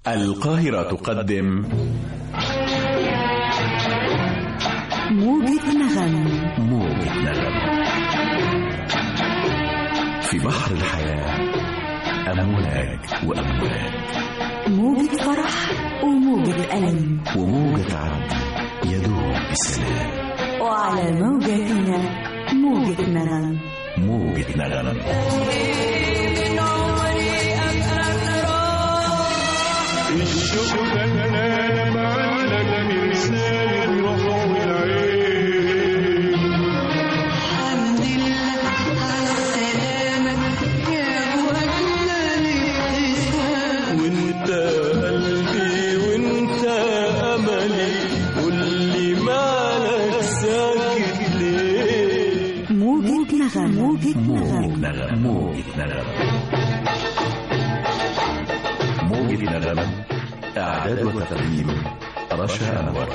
القاهرة تقدم موجة نغم موجة نغم في بحر الحياة أمواج وأمواج موجة فرح وموجة ألم وموجة عدل يدوم بسلام وعلى موجتنا موجة نغم موجة نغم الشوق فنان معلق من سال الروح والعين الحمد لله على السلامة يا وجنا الابتسام وانت قلبي وانت املي واللي مالك ساكت ليه موجة نغم موجة موجة نغم نغم موجة نغم موجة نغم إعداد وتقديم رشا أنور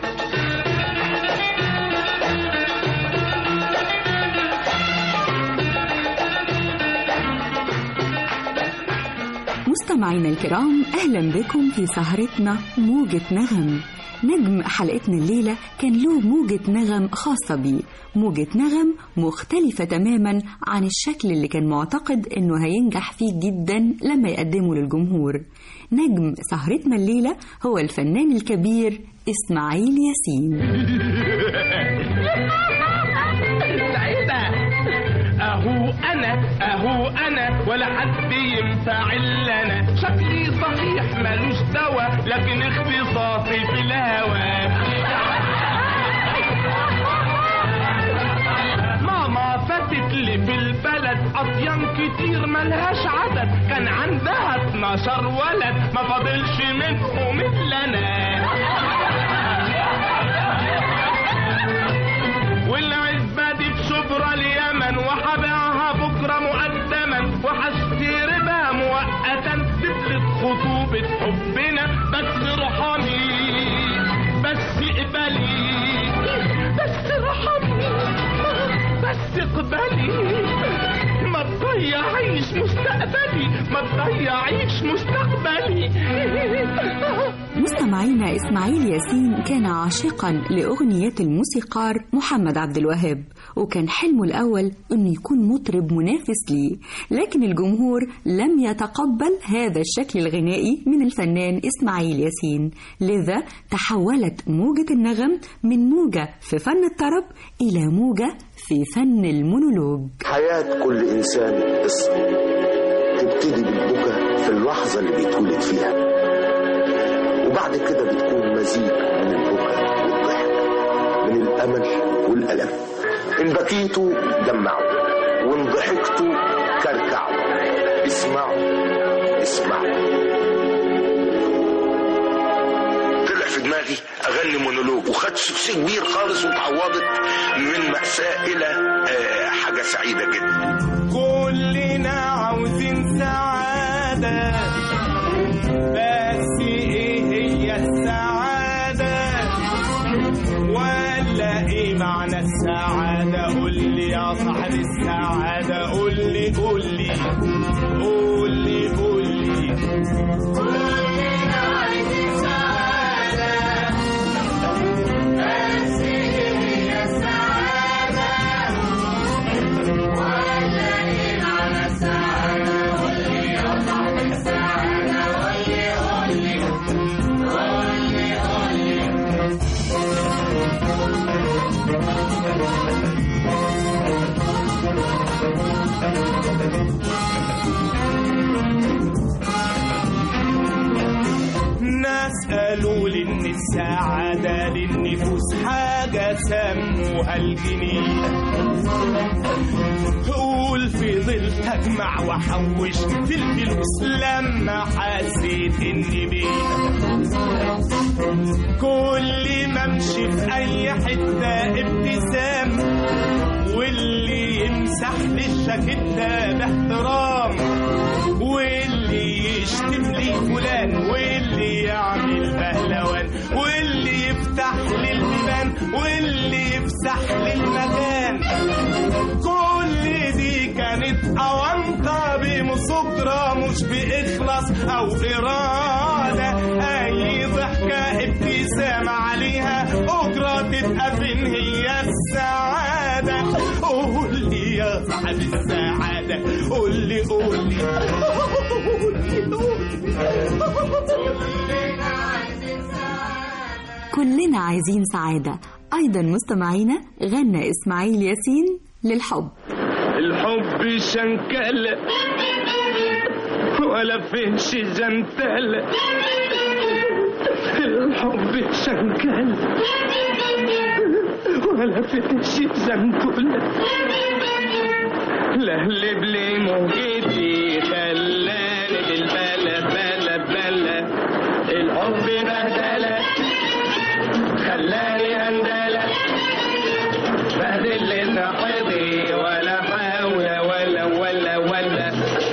مستمعينا الكرام أهلا بكم في سهرتنا موجة نغم نجم حلقتنا الليلة كان له موجة نغم خاصة بيه موجة نغم مختلفة تماما عن الشكل اللي كان معتقد انه هينجح فيه جدا لما يقدمه للجمهور نجم سهرتنا الليلة هو الفنان الكبير إسماعيل ياسين سعيدة اهو انا اهو انا ولا حد ينفع الا انا شكلي صحيح ملوش دوا لكن اختصاصي في الهوى ماما فاتت لي في البلد اطيان كتير ملهاش عدد كان عندها 12 ولد ما فاضلش منهم الا انا والعزبة دي في شبرا اليمن وحبيعها بكرة مقدما وهشتري بها مؤقتا تفلت خطوبة حبنا بس ارحمي بس اقبلي بس ارحمي بس اقبلي ما تضيعيش مستقبلي ما تضيعيش مستقبلي مستمعينا إسماعيل ياسين كان عاشقا لأغنيات الموسيقار محمد عبد الوهاب وكان حلمه الأول أنه يكون مطرب منافس ليه لكن الجمهور لم يتقبل هذا الشكل الغنائي من الفنان إسماعيل ياسين لذا تحولت موجة النغم من موجة في فن الطرب إلى موجة في فن المونولوج حياة كل إنسان قصة تبتدي بالبكاء في اللحظة اللي بيتولد فيها وبعد كده بتكون مزيج من البكاء والضحك من الأمل والألم إن بكيتوا دمعوا وإن ضحكتوا كركعوا اسمعوا اسمعوا طلع في دماغي أغني مونولوج وخدت سكسي كبير خالص وتعوضت من مأساة إلى آه، حاجة سعيدة جدا كلنا عاوزين سعادة بس ايه هي السعادة ولا ايه معنى السعادة قول لي يا صاحب السعادة قول لي قول لي قول لي قول لي كلنا عايزين سعادة بس ايه هي السعادة ناس قالوا لي ان السعادة للنفوس حاجة سموها الجنيه قول فضلت اجمع واحوش في الفلوس لما حسيت اني بيها كل ما امشي في اي حتة ابتسام واللي يمسح لي الشاكيتة باحترام واللي يشتم لي فلان واللي يعمل بهلوان واللي يفتح لي البيبان واللي يفسح لي المكان كل دي كانت أونطة بمصدرة مش بإخلاص أو إرادة كلنا عايزين سعادة أيضا مستمعينا غنى إسماعيل ياسين للحب الحب شنكلة ولا فيش زنتلة الحب شنكلة ولا فيش زنتلة لهلب لي موجتي خلاني بالبلا بلا بلا الحب بهدلة خلاني هندلة بهدل صاحبي ولا حول ولا ولا ولا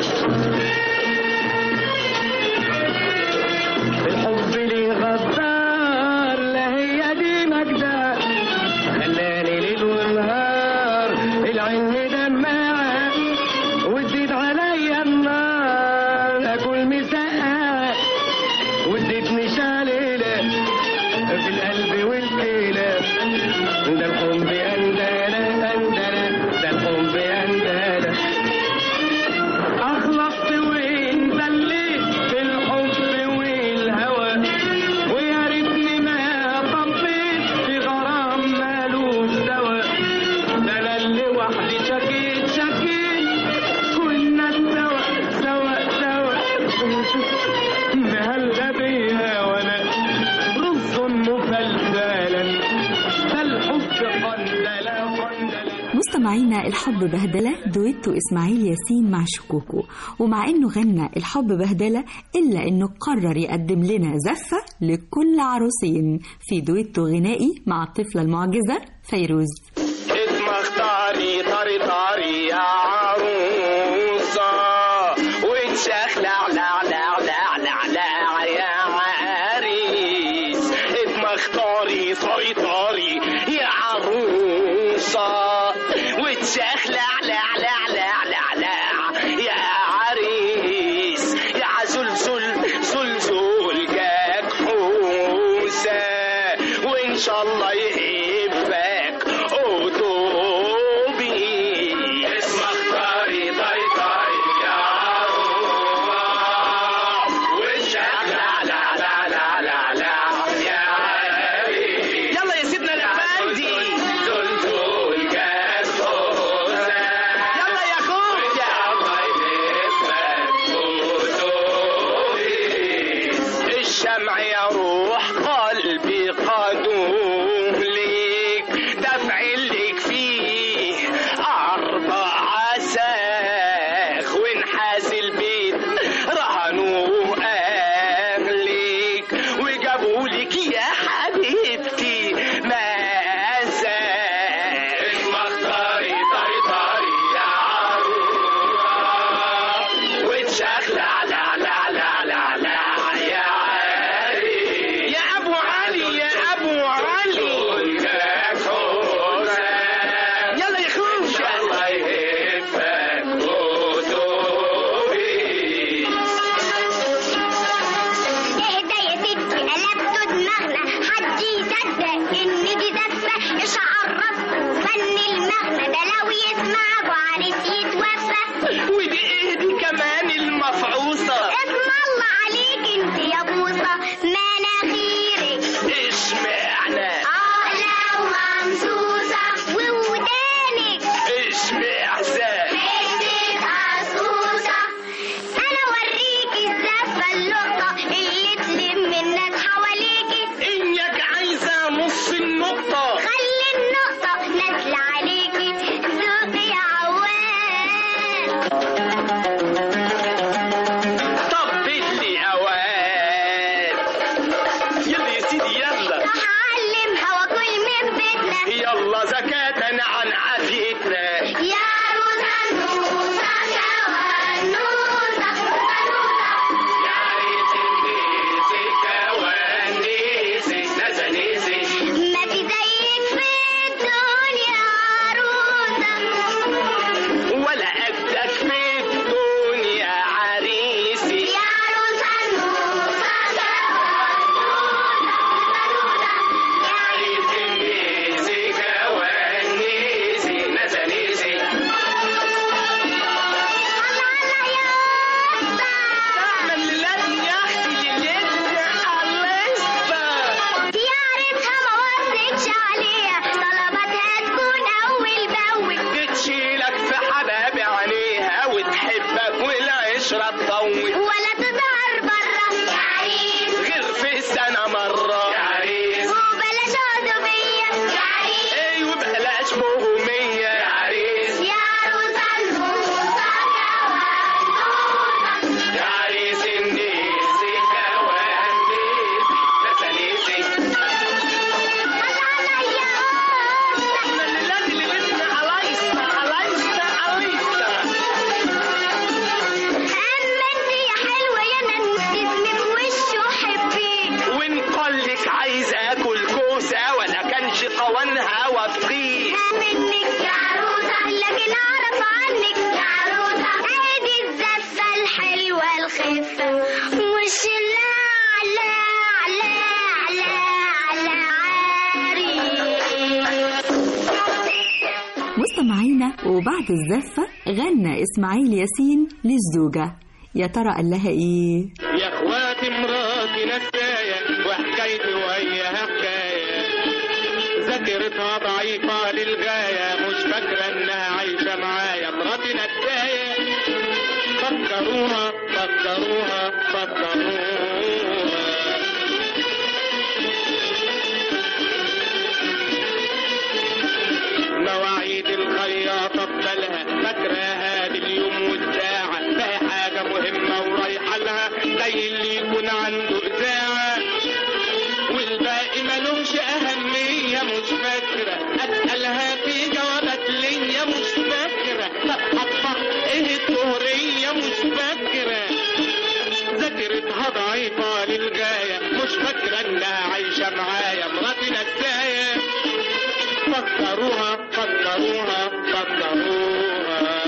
الحب لي غدار لا هي دي مجدة خلاني ليل ونهار العين دماعة وتزيد عليا النار اكل مسقعة وادتني شاليلة في القلب والكلى ده الحب أندلة أندلة ده الحب أندلة أخلصت وانزليت في الحب والهوى ويا ريتني ما طبيت في غرام مالوش دوا ده أنا اللي وحدي شكيت شكيت كنا سوا سوا سوا مهلبية وأنا رز مفلفلا فالحب قندلة قندلة مستمعينا الحب بهدلة دويتو إسماعيل ياسين مع شكوكو ومع إنه غنى الحب بهدلة إلا إنه قرر يقدم لنا زفة لكل عروسين في دويتو غنائي مع الطفلة المعجزة فيروز اسم اختاري طاري طاري يا عروسة وتشخلع لا لا لا لا لا يا عريس اسم اختاري طاري طاري يا عروسة وتشخلع لا لا لا لا لا يا عريس يا عزلزل زلزل جاك حوسة وإن شاء الله يهبك وبعد الزفة غنى إسماعيل ياسين للزوجة يا ترى قال لها إيه؟ يا اخواتي مراتي نساية وحكايتي وياها حكاية ذاكرتها ضعيفة للغاية مش فاكرة انها عايشة معايا مراتي نساية فكروها فكروها فكروها مواعيد الخياطة ببالها فاكراها باليوم والساعة فهي حاجة مهمة ورايحة لها زي اللي يكون عنده إذاعة والباقي ملومش أهمية مش فاكرة أسألها في جوابات ليا مش فاكرة طب أطبخ إيه الطهرية مش فاكرة ذاكرتها ضعيفة للغاية مش فاكرة إنها عايشة معايا مراتي نساية فكروها فكروها فكروها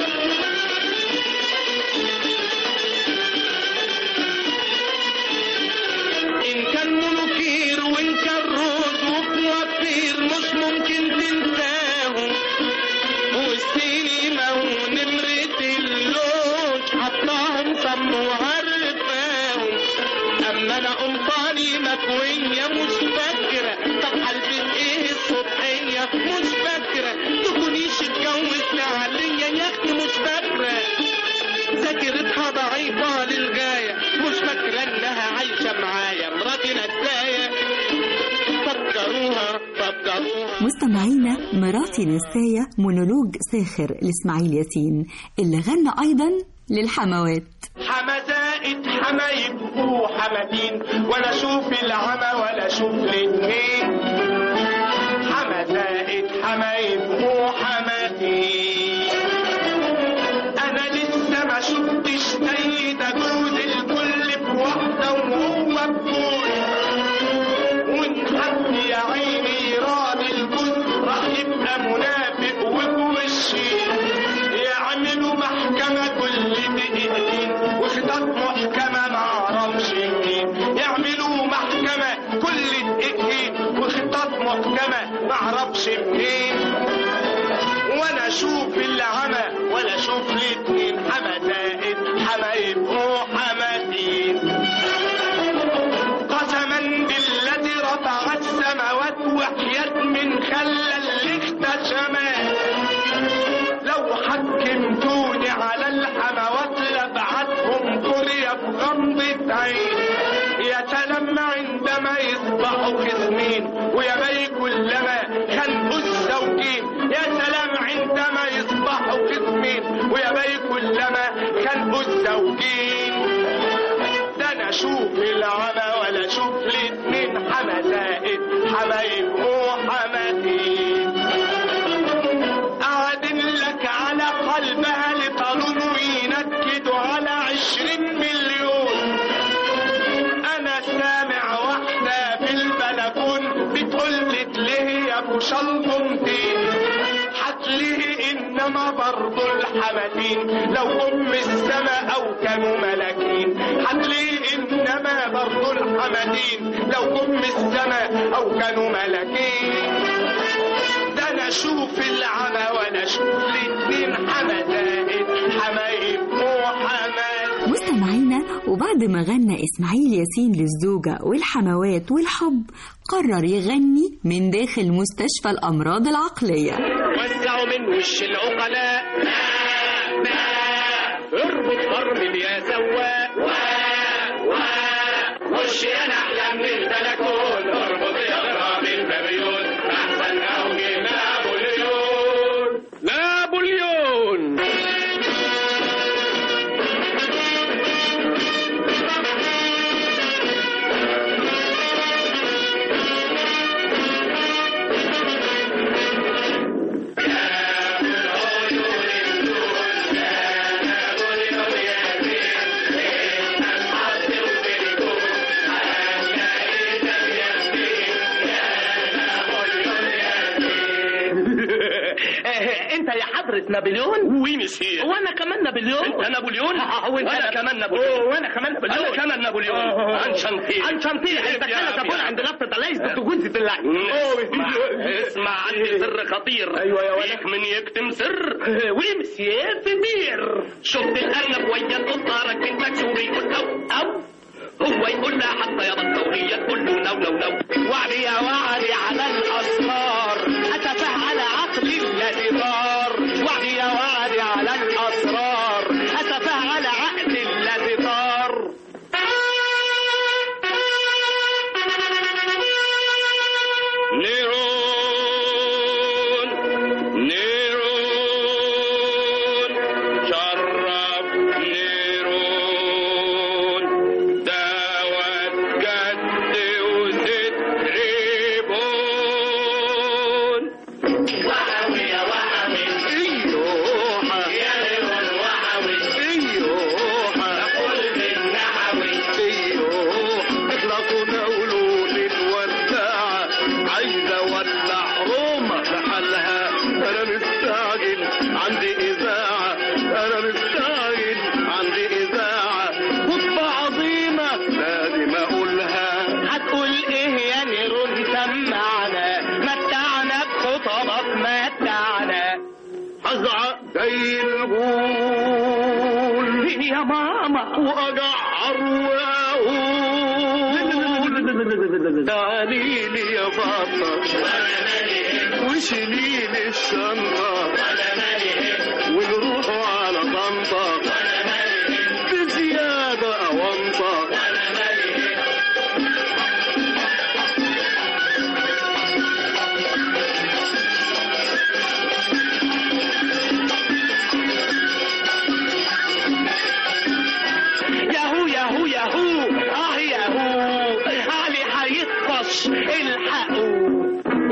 إن كان منوكير وإن كان روز وكوافير مش ممكن تنساهم والسينما ونمرة اللوج حطاهم صموها رفاهم أما أنا قمطاني مكوية مش فاكرة طب هلبس إيه الصبحية مش فاكرة تكونيش اتجوزت عليا يا أختي مش فاكرة ذاكرتها ضعيفة للغاية مش فاكرة إنها عايشة معايا مراتي نساية فكروها فكروها مستمعينا مراتي نساية مونولوج ساخر لإسماعيل ياسين اللي غنى أيضا للحموات حمزائد حمايب وحمدين ولا اشوف العمى ولا اشوف الاتنين حمزائد حمايب وحمدين انا لسه ما شفتش زي ده جوز الكل بوحده وهو بكل وان حد يا عيني راضي الجوز راح يبقى منافق وبوشي يعملوا محكمة كل دقيقتين وخطط محكمة معرفش منين يعملوا محكمة كل دقيقتين وخطط محكمة معرفش منين وانا اشوف العمى ولا اشوف الاتنين حمدائد حمايب وحمدين قسما بالذي رفع السماوات وحياة من خلى اللي اختشمات لو حكمتوني على الحموات لبعتهم كوريا بغمضة عين يا سلام عندما يصبحوا خصمين ويا بي كلما خلقوا الزوجين يا سلام عندما يصبحوا خصمين ويا بي كلما خلقوا الزوجين ده انا اشوف العمى ولا اشوف الاتنين حمزائد حمايب وحمدين قاعدين لك على قلبها لطالون وينكدوا على عشرين مليون انا سامع واحدة في البلكون بتقول ليه يا ابو شلطمتين هتليه انما برضو الحمدين لو ام السماء او كانوا ملاكين هتليه انما برضو الحمدين لو ام السماء او كانوا ملاكين ده انا اشوف العمى وانا اشوف الاتنين حمدائد حمايب وحماد مستمعينا وبعد ما غنى إسماعيل ياسين للزوجة والحموات والحب قرر يغني من داخل مستشفى الأمراض العقلية وزعوا من وش العقلاء اربط فرمل يا سواق وش يا نحلة من البلكون اربط يا غرام البابيون احسن اوجه نابليون نابليون حضرة نابليون وي مسير وانا كمان نابليون انت نابليون وانت وانا كمان نابليون وانا كمان نابليون انا كمان نابليون أوه. عن شنطير عن شنطير اذا كان تكون عند لفظة ليس تجوز الله اسمع اسمع عندي سر خطير أيوة يا ولد. فيك من يكتم سر وي مسير في بير شفت الارنب ويا القطه راكبين تاكسي وبيقول او او هو يقول لها حتى يا بطه وهي تقول له نو نو نو وعلي يا وعلي على الأسرار أتفه على عقلي الذي طار وعلي يا وعلي على الأسرار أتفه على عقلي الذي طار نيرون نيرون شرف نيرون دعوة جد وزد ريبون وحوي يا وحوي أيوه يا نيرون وحوي أيوه قل بالنحوي أيوه اخلصوا نقولوا للوداعة عايزة ولع روما بحالها أنا مستعجل عندي إذاعة أنا مستعجل عندي إذاعة خطبة عظيمة لازم أقولها هتقول إيه يا نيرون سمعنا متعنا بخطبك متعنا أزعق زي الغول يا ماما وأجعر وأقول تعالي لي يا بابا وشيلي لي الشنطة ونروحوا على طنطا بزيادة أونطة ياهو ياهو ياهو اه ياهو علي هيطفش الحقوا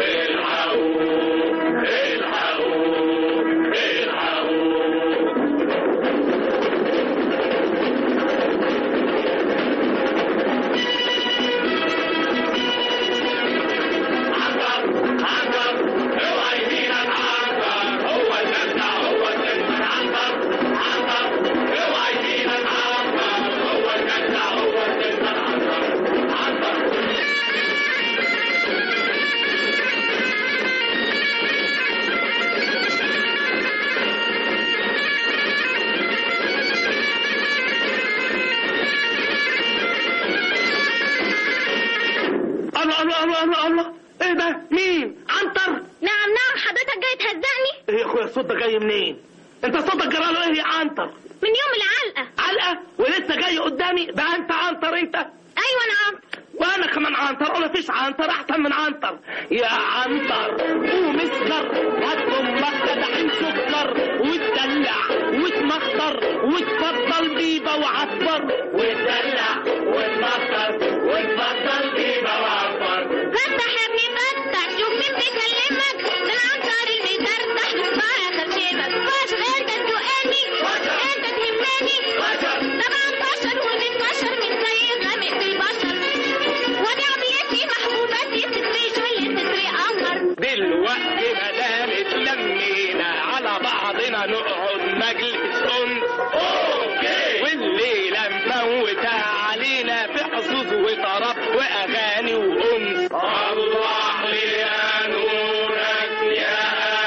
الله الله الله الله الله ايه ده مين عنتر نعم نعم حضرتك جاي تهزقني ايه يا اخويا الصوت ده جاي منين انت صوتك جراله ايه يا عنتر من يوم العلقة علقه ولسه جاي قدامي ده انت عنتر انت أيوة أنا عنتر وانا كمان عنتر ولا فيش عنتر احسن من عنتر يا عنتر قوم اسكر هات امك دحين سكر وتدلع وتمخطر وتفضل بيبه وعصفر وتدلع وتمخطر وتفضل بيبه وعصفر فتح يا ابني فتح شوف مين بيكلمك ده العنتر المترتح مع آخر شيبك فاشل أنت تسوقني أنت تهمني طبعا بشر والمتبشر من زي غامق في البشر ونعميتي محبوبتي تسري شوية تسري قمر دلوقتي ما دام اتلمينا على بعضنا نقعد مجلس انس اوكي والليله مفوتة علينا في حظوظ وطرب واغاني وانس الله لي يا نورك يا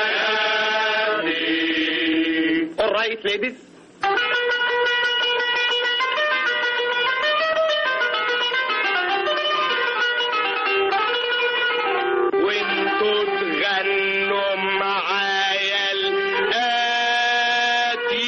نبي alright ladies وانتوا تغنوا معايا الآتي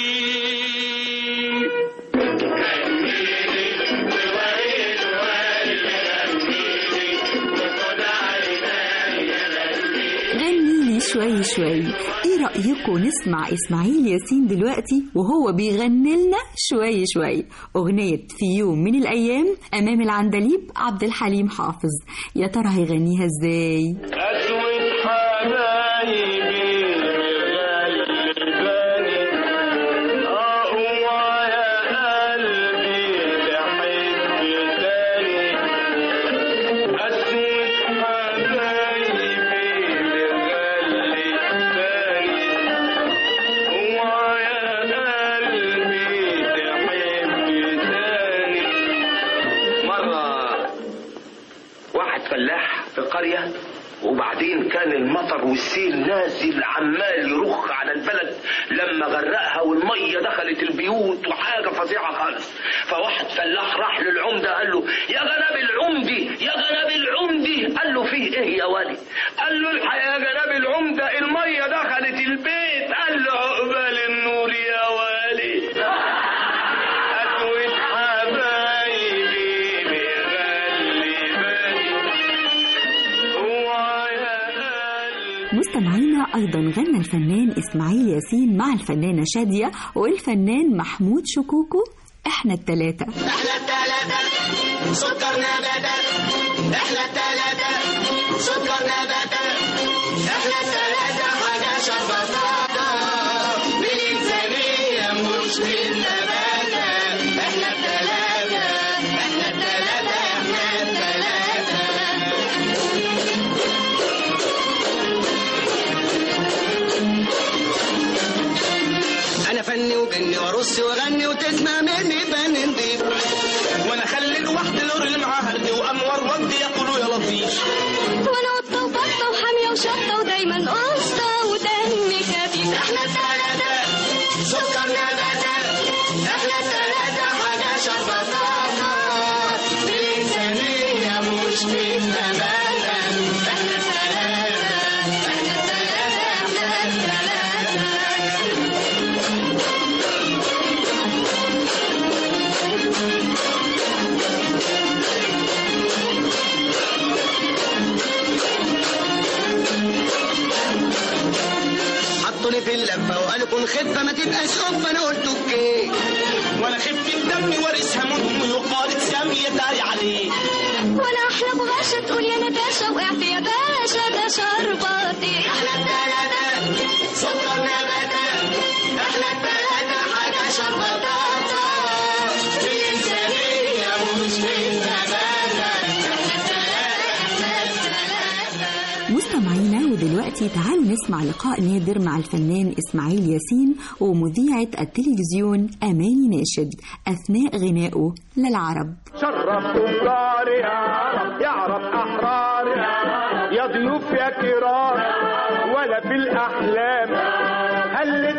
غنيلي شوي شوي ايه رأيكم نسمع اسماعيل ياسين دلوقتي وهو بيغني لنا شوي شوي اغنية في يوم من الايام امام العندليب عبد الحليم حافظ يا ترى هيغنيها ازاي أسود حبايبي غلباني أقوى يا قلبي لحب تاني أسود حبايبي غلباني فلاح في قرية وبعدين كان المطر والسيل نازل عمال يرخ على البلد لما غرقها والمية دخلت البيوت وحاجة فظيعة خالص فواحد فلاح راح للعمدة قال له يا جناب العمدي يا جناب العمدي قال له فيه ايه يا ولي قال له الحقيقة يا جناب العمدة المية دخلت البيت قال له عقبال النور يا ولي أتوت حبايبي مغلباني ويا قلبي مستمعينا أيضا غنى الفنان إسماعيل ياسين مع الفنانة شادية والفنان محمود شكوكو إحنا التلاتة احنا التلاتة سكر نباتات احنا التلاتة سكر نباتات احنا التلاتة حاجة شفطاطة بالإنسانية مش بالنباتة احنا التلاتة احنا التلاتة احنا التلاتة انا فني وجني وارص واغني وتسمع مني فن نضيف وانا اخلي الواحد الور اللي معاها هردي وانور ودي يقولوا يا لطيف وانا قطة وبطة وحامية وشطة ودايما قصة ودمي خفيف احنا التلاتة سكر نباتات احنا التلاتة حاجة شفطاطة بالإنسانية مش بالنباتة احنا التلاتة احنا التلاتة احنا التلاتة حطوني في اللفة وقالوا كن خفة ما تبقاش خفة انا قلت اوكي وانا خف الدم وارثها منهم ويقال سامية داري عليه وانا احلى بغاشة تقول يا نداشة وقعت يا باشا ده شرباتي احنا التلاتة سكر نباتات احنا التلاتة حاجة شربطاطة بالإنسانية مش بالنباتة احنا التلاتة احنا التلاتة مستمعينا ودلوقتي تعالوا نسمع لقاء نادر مع الفنان إسماعيل ياسين ومذيعة التلفزيون أماني ناشد أثناء غنائه للعرب شرف تجار يا عرب يا عرب أحرار يا ضيوف يا كرام ولا في الأحلام هلت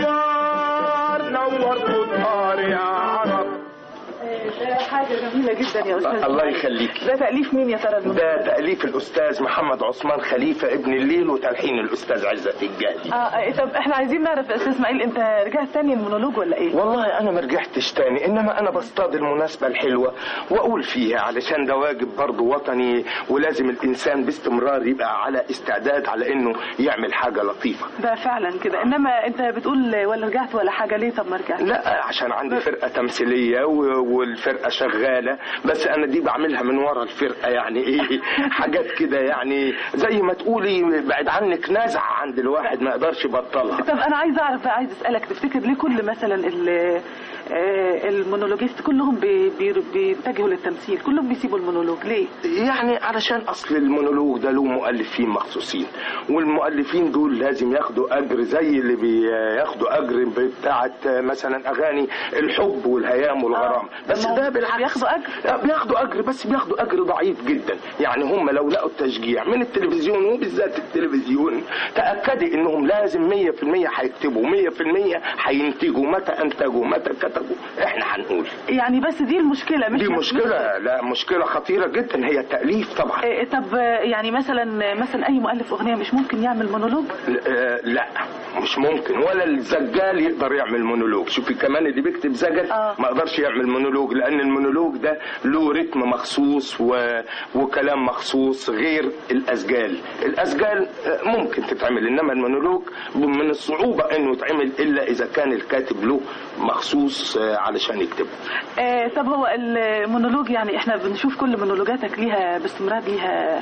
أنوار نورت الدار يا عرب ده حاجة جميلة جدا يا أستاذ الله يخليك ده تأليف مين يا ترى الموسيقى؟ ده تأليف الأستاذ محمد عثمان خليفة ابن الليل وتلحين الأستاذ عزت الجالي اه إيه، طب احنا عايزين نعرف يا استاذ اسماعيل انت رجعت تاني المونولوج ولا ايه؟ والله انا ما رجعتش تاني انما انا بصطاد المناسبه الحلوه واقول فيها علشان ده واجب برضه وطني ولازم الانسان باستمرار يبقى على استعداد على انه يعمل حاجه لطيفه ده فعلا كده انما انت بتقول ولا رجعت ولا حاجة ليه طب ما رجعت؟ لا عشان عندي فرقه تمثيليه و- والفرقه شغاله بس انا دي بعملها من ورا الفرقه يعني ايه حاجات كده يعني زي ما تقولي بعد عنك نزعه عند الواحد ما يقدرش يبطلها طب انا عايز اعرف بقى عايز اسالك تفتكر ليه كل مثلا ال- آه، المونولوجيست كلهم بي- بي- بيتجهوا للتمثيل كلهم بيسيبوا المونولوج ليه؟ يعني علشان اصل المونولوج ده له مؤلفين مخصوصين والمؤلفين دول لازم ياخدوا اجر زي اللي بياخدوا اجر بتاعه مثلا اغاني الحب والهيام والغرام آه. بس طب ما ده هو بالعكس بياخدوا أجر؟ لا، بياخدوا اجر بس بياخدوا اجر ضعيف جدا يعني هم لو لقوا التشجيع من التلفزيون وبالذات التلفزيون تاكدي انهم لازم 100% هيكتبوا 100% هينتجوا متى انتجوا متى كتبوا احنا هنقول يعني بس دي المشكلة مش دي مش- مشكله لا مشكله خطيره جدا هي التاليف طبعا إيه، طب آه، يعني مثلا مثلا اي مؤلف اغنيه مش ممكن يعمل مونولوج آه، لا مش ممكن ولا الزجال يقدر يعمل مونولوج شوفي كمان اللي بيكتب زجل آه. ما يقدرش يعمل مونولوج لان المونولوج ده له رتم مخصوص و... وكلام مخصوص غير الاسجال الاسجال آه، ممكن تتعمل انما المونولوج من الصعوبه انه يتعمل الا اذا كان الكاتب له مخصوص آه، علشان يكتبه آه طب هو المونولوج يعني احنا بنشوف كل مونولوجاتك ليها باستمرار ليها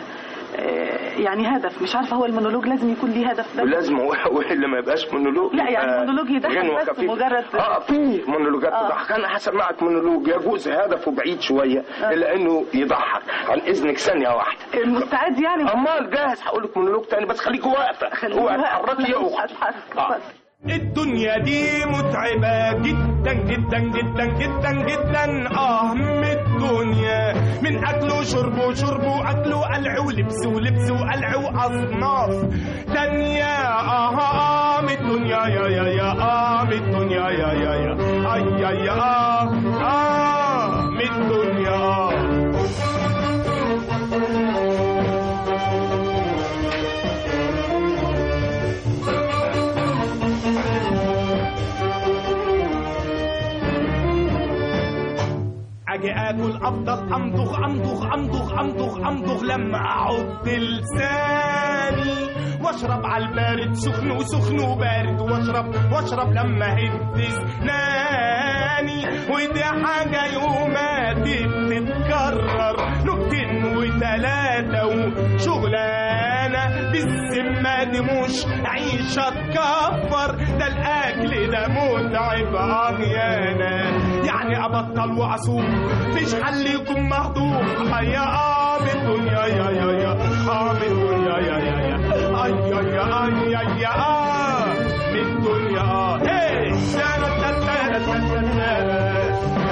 آه يعني هدف مش عارفه هو المونولوج لازم يكون ليه هدف بس ولازم والا ما يبقاش مونولوج لا، يعني يبقى مونولوج يضحك غنوة بس خفيفة. مجرد- اه في مونولوجات آه. تضحك انا هسمعك مونولوج يجوز هدفه بعيد شويه الا انه يضحك عن اذنك ثانيه واحده مستعد يعني امال جاهز هقول لك مونولوج تاني بس خليك واقفه خليك اوعي واقف. تتحركي يا مش اختي هتحرك. آه. الدنيا دي متعبة جدا جدا جدا جدا جدا اه من الدنيا من اكل وشرب وشرب واكل وقلع ولبس ولبس وقلع واصناف تانية اه اه من الدنيا يا يا يا اه من الدنيا يا يا يا اي يا يا اه اه من الدنيا آه. اجي اكل افضل امضغ امضغ امضغ امضغ امضغ لما اعض لساني واشرب على البارد سخن وسخن وبارد واشرب واشرب لما هد اسناني ودي حاجه يوماتي بتتكرر نكتين وتلاته وشغلانه بالذمه دي مش عيشه تكفر ده الاكل ده متعب اغيانا يعني ابطل واصوم فيش حل يكون مهضوم يا اه بالدنيا يا يا يا اه بالدنيا يا يا يا اي يا يا اي يا يا اه بالدنيا اه هي تانا تانا تانا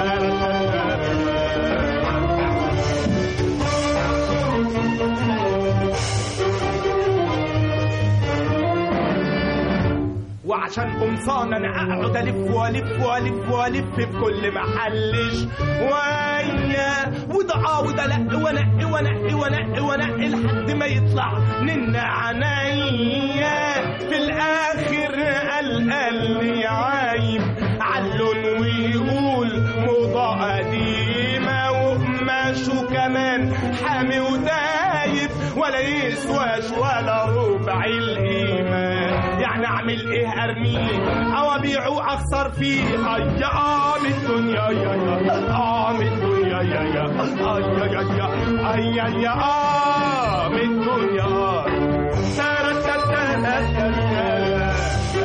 وعشان قمصان انا اقعد الف والف والف والف في كل محل شويه وده اه وده لا وانقي وانقي وانقي وانقي لحد ما يطلع من عينيا في الاخر قال قال لي عايب علون ويقول موضة قديمة وقماشه كمان حامي ودايب ولا يسواش ولا ربع القيمة يعني اعمل ايه ارميه او ابيعه اخسر فيه اي اه من الدنيا يا يا اه من الدنيا يا يا اي يا يا يا اي يا يا اه من الدنيا آه. تارا تارا تارا تارا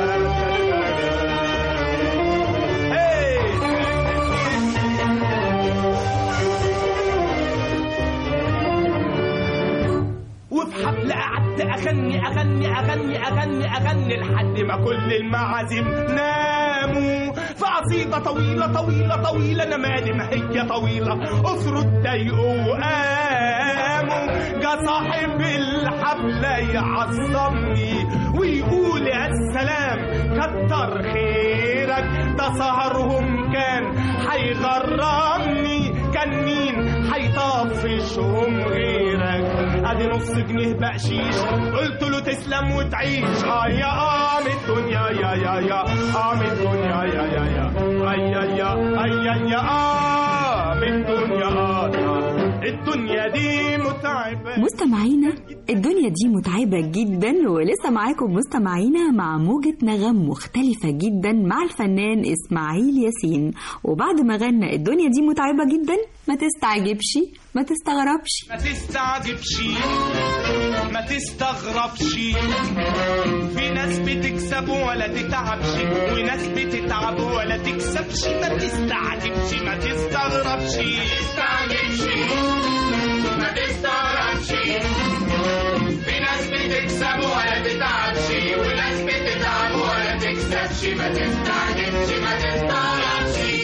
وفي حفلة قعدت أغني أغني أغني أغني أغني لحد ما كل المعازيم ناموا في قصيدة طويلة طويلة طويلة أنا مالي ما هي طويلة أسروا اتضايقوا وقاموا جا صاحب الحفلة يعصبني ويقول يا سلام كتر خيرك ده سهرهم كان هيغرمني كان مين هيطفشهم غيرك ادي نص جنيه بقشيش قلت له تسلم وتعيش اه يا اه من الدنيا يا يا يا اه من الدنيا يا يا يا اي يا يا اي يا يا اه من الدنيا اه الدنيا دي متعبة مستمعينا الدنيا دي متعبة جدا ولسه معاكم مستمعينا مع موجة نغم مختلفة جدا مع الفنان إسماعيل ياسين وبعد ما غنى الدنيا دي متعبة جدا ما تستعجبش ما تستغربش ما تستعجبش ما تستغربش في ناس بتكسب ولا تتعبش وناس بتتعب ولا تكسبش ما تستعجبش ما تستغربش تستعجبش ما تستغربش في ناس بتكسب ولا تتعبش وناس بتتعب ولا تكسبش ما تستعجبش ما تستغربش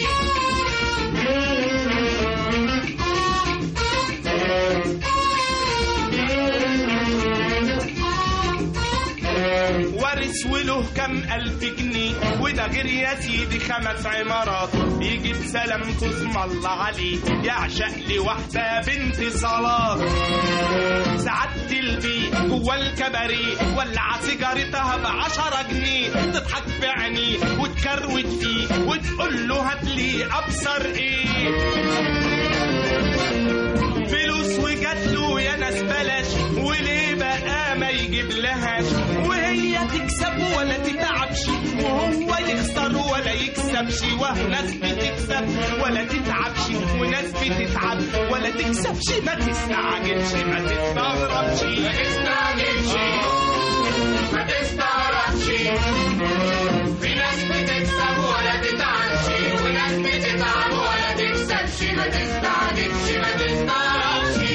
وارث وله كم ألف جنيه وده غير يا سيدي خمس عمارات يجيب سلام تسمى الله عليه يعشق لي واحدة بنت صلاة سعادة البي جوا الكباريه ولع سيجارتها بعشرة جنيه تضحك في عينيه وتكروت فيه وتقول له هات لي أبصر إيه فلوس وجات له يا ناس بلاش وليه بقى ما يجيب لهاش وهي تكسب ولا تتعبش وهو يخسر ولا يكسبش وناس بتكسب ولا تتعبش وناس بتتعب ولا تكسبش ما تستعجلش ما تستغربش ما تستعجلش ما تستغربش في ناس بتكسب ولا تتعبش وناس بتتعب ولا تكسبش ما تستعجلش ما تستغربش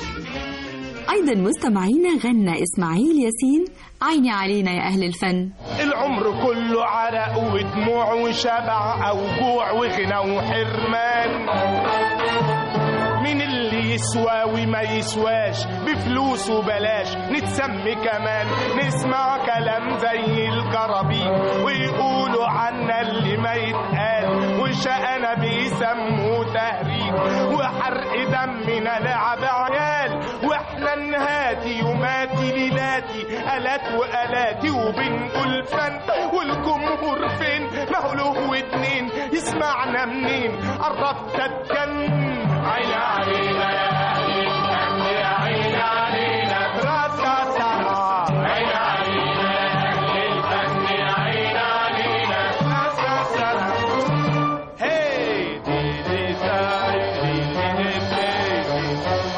أيضا مستمعينا غنى إسماعيل ياسين عيني علينا يا أهل الفن العمر كله عرق ودموع وشبع او جوع وغنى وحرمان مين اللي يسوى وما يسواش بفلوس وبلاش نتسمي كمان نسمع كلام زي الكرابين ويقولوا عنا اللي ما يتقال وشقنا بيسموه تهريج وحرق دمنا لعب عيال واحنا نهاتي يوماتي ليلاتي الات والاتي وبنقول فن والجمهور فين ما هو له واتنين يسمعنا منين قربت اتجنن عين علينا يا أهل الفن يا عين علينا راتاتارا عين علينا يا أهل الفن يا عين علينا راتاتارا هي دي دي ساي دي دي دي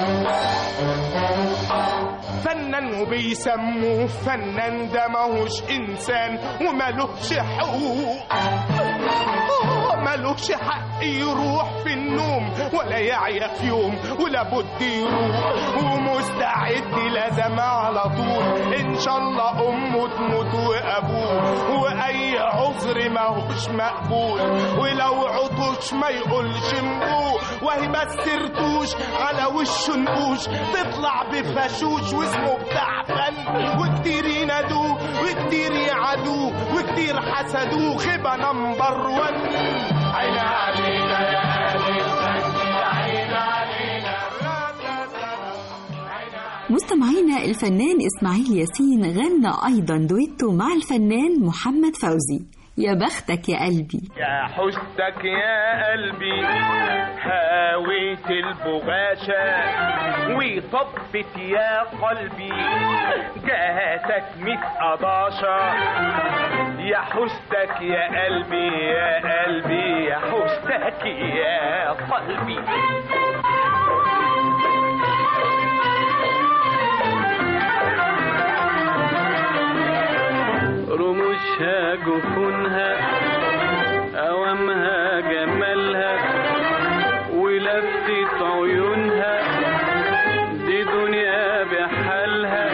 فنان وبيسموه فنان ده ماهوش انسان ومالوش حقوق مالوش حق يروح في النوم ولا يعيا في يوم ولا بد يروح ومستعد لازم على طول ان شاء الله امه تموت وابوه واي عذر ماهوش مقبول ولو عطش ما يقولش مبوه وهي بس ترتوش على وشه نقوش تطلع بفشوش واسمه بتاع فن وكتير ينادوه وكتير يعادوه وكتير حسدوه خيبه نمبر ون عين علينا يا اهل الفن عين علينا مستمعينا الفنان إسماعيل ياسين غنى أيضا دويتو مع الفنان محمد فوزي يا بختك يا قلبي يا حسك يا قلبي هاويت البغاشة وطبت يا قلبي جهتك ميت قضاشة يا حسك يا قلبي يا قلبي يا حسك يا قلبي رموشها جفونها أوامها جمالها ولفتة عيونها دي دنيا بحالها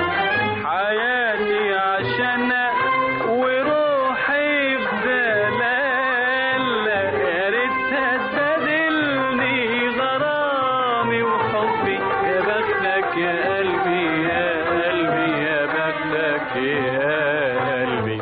حياتي عشانها وروحي في دلالها يا ريتها تبادلني غرامي وحبي يا بختك يا قلبي يا قلبي يا بختك يا قلبي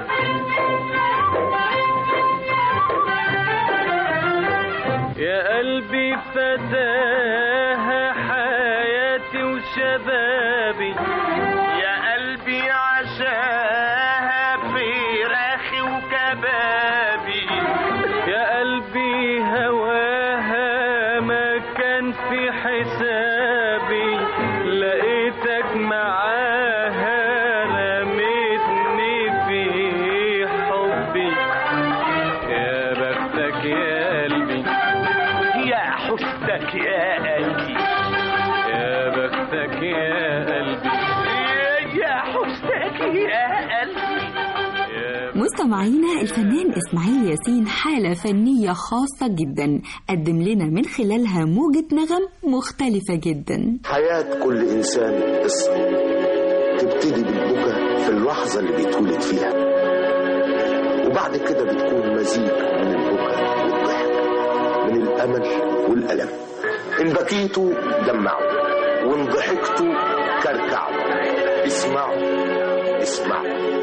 يا قلبي فتاها حياتي وشبابي يا قلبي عشاها فراخي وكبابي يا قلبي هواها ما كان في حسابي لقيتك معاها رميتني في حبي يا بختك يا قلبي يا حسك يا قلبي يا بختك يا قلبي يا حسك يا قلبي مستمعينا الفنان إسماعيل ياسين حالة فنية خاصة جدا قدم لنا من خلالها موجة نغم مختلفة جدا حياة كل إنسان قصة تبتدي بالبكاء في اللحظة اللي بيتولد فيها وبعد كده بتكون مزيج من البكاء والضحك من الأمل والألم إن بكيتوا دمعوا وإن ضحكتوا كركعوا اسمعوا اسمعوا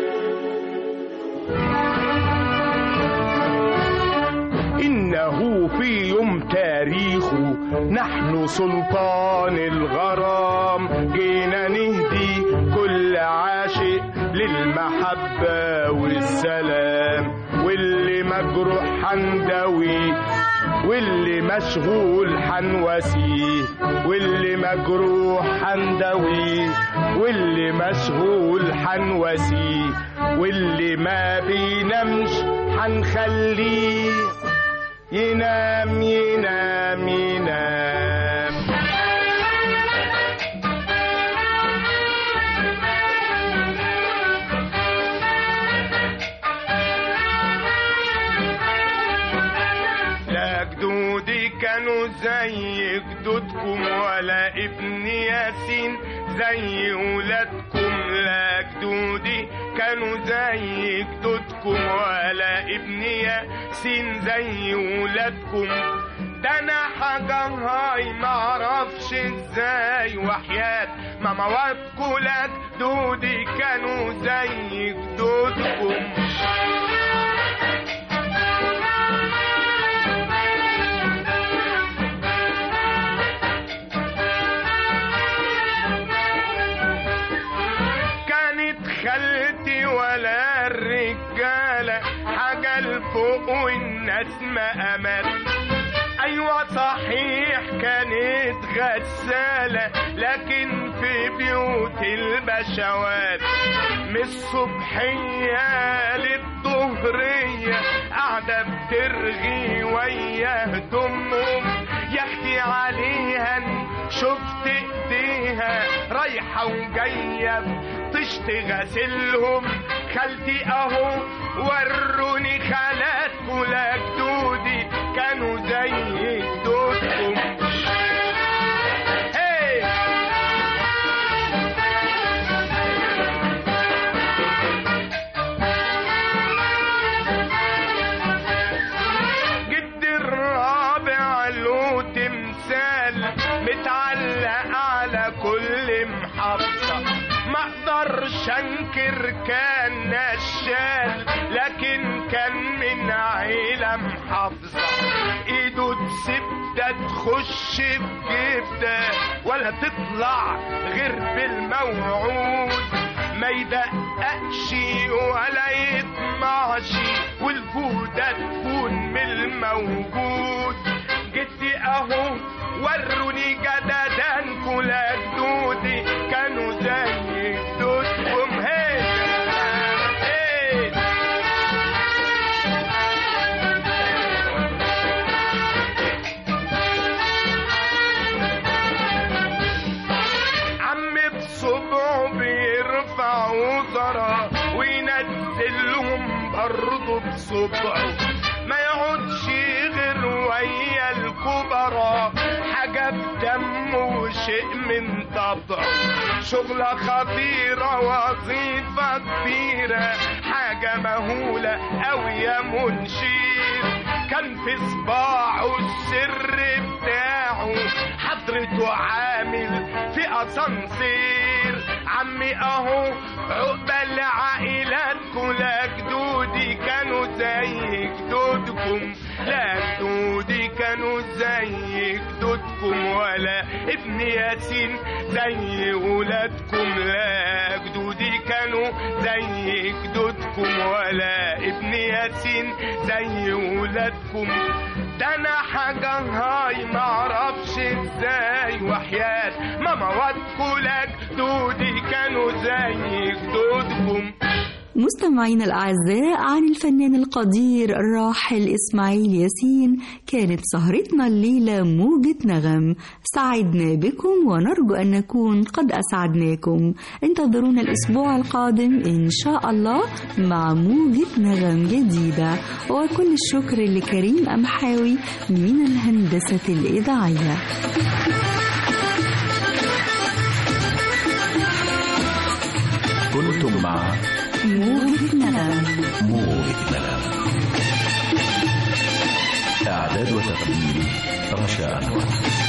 إنه في يوم تاريخه نحن سلطان الغرام جينا نهدي كل عاشق للمحبة والسلام واللي مجروح حندوي واللي مشغول حنوسيه واللي مجروح حندوي واللي مشغول حنوسيه واللي ما بينامش حنخليه ينام ينام ينام لا جدودي كانوا زي جدودكم ولا ابن ياسين زي ولادكم لا جدودي كانوا زي جدودكم ولا ابن ياسين زي ولادكم ده انا حاجة هاي معرفش ازاي وحياة ماما وابكولك دودي كانوا زي جدودكم كانت خالتي ولا الرجالة حاجة الفوق والناس ما أمل أيوة صحيح كانت غسالة لكن في بيوت البشوات من الصبحية للظهرية قاعدة بترغي ويا هدومهم يحكي عليها شفت ايديها رايحة وجاية تشتي غسلهم خالتي اهو وروني خالاتكوا لا جدودي كانوا زي جدودكم هي جد الرابع له تمثال متعلق على كل محطة ما اقدرش انكر كان نشال لكن كان من عيلة محافظة ايده تسبدة تخش في جبدة ولا تطلع غير بالموعود ما يدققش ولا يطمعش والجودة تكون من الموجود جدي اهو وروني جددان كل جدودي كانوا زي جدودكم هي هي عم بصبعه بيرفع وزراء وينزلهم برضه بصبعه ما يقعدش غير ويا الكبراء حاجة بدمه وشيء من طبعه شغلة خطيرة وظيفة كبيرة حاجة مهولة أوي يا منشير كان في صباعه السر بتاعه حضرته عامل في اسانسير عمي اهو عقبال عائلاتكم لا جدودي كانوا زي جدودكم لا جدودي كانوا زي جدودكم ولا ابن ياسين زي ولادكم لا جدودي كانوا زي جدودكم ولا ابن ياسين زي ولادكم ده انا حاجة هاي معرفش ازاي وحياة ماما وادكوا لا جدودي كانوا زي جدودكم مستمعينا الأعزاء عن الفنان القدير الراحل إسماعيل ياسين كانت سهرتنا الليلة موجة نغم سعدنا بكم ونرجو أن نكون قد أسعدناكم انتظرونا الأسبوع القادم إن شاء الله مع موجة نغم جديدة وكل الشكر لكريم أمحاوي من الهندسة الإذاعية كنتم مع موجة نغم موجة نغم إعداد وتقديم رشا أنور